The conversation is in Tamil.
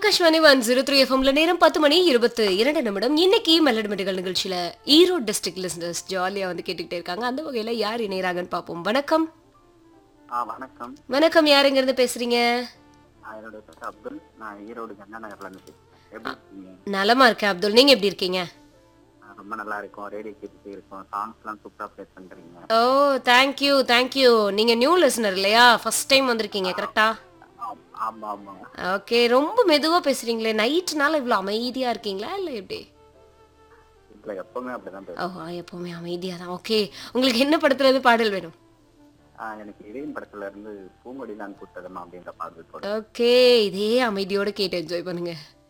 ஆகாஷ்வாணி ஒன் ஜீரோ த்ரீ எஃப்எம்ல நேரம் பத்து மணி இருபத்து இரண்டு நிமிடம் இன்னைக்கு மெல்லடிமெடிகள் நிகழ்ச்சியில ஈரோடு டிஸ்ட்ரிக்ட் லிசனர்ஸ் ஜாலியா வந்து கேட்டுக்கிட்டே இருக்காங்க அந்த வகையில யார் இணையறாங்கன்னு பார்ப்போம் வணக்கம் ஆ வணக்கம் வணக்கம் யாருங்க இருந்து பேசுறீங்க நான் என்னுடைய பேர் அப்துல் நான் ஈரோடு கங்கா நகர்ல இருந்து பேசுறேன் எப்படி இருக்கீங்க நலமா இருக்கேன் அப்துல் நீங்க எப்படி இருக்கீங்க நான் ரொம்ப நல்லா இருக்கும் ரேடியோ கேட்டுட்டே இருக்கோம் சாங்ஸ்லாம் சூப்பரா ப்ளே பண்றீங்க ஓ தேங்க்யூ தேங்க்யூ நீங்க நியூ லிசனர் இல்லையா ஃபர்ஸ்ட் டைம் வந்திருக்கீங்க கரெக்டா ஆம், ஆமா ஆமா ஓகே ரொம்ப மெதுவா பேசுறீங்களே நைட்னால இவ்வளவு அமைதியா இருக்கீங்களா இல்ல எப்படி இல்ல எப்பவுமே அப்படிதான் ஓ பேசுவேன் எப்பவுமே அமைதியா தான் ஓகே உங்களுக்கு என்ன படத்துல இருந்து பாடல் வேணும் ஆ, எனக்கு இதயம் படத்துல இருந்து பூங்கொடிதான் கூட்டதமா அப்படின்ற பாடல் போட ஓகே இதே அமைதியோட கேட்டு என்ஜாய் பண்ணுங்க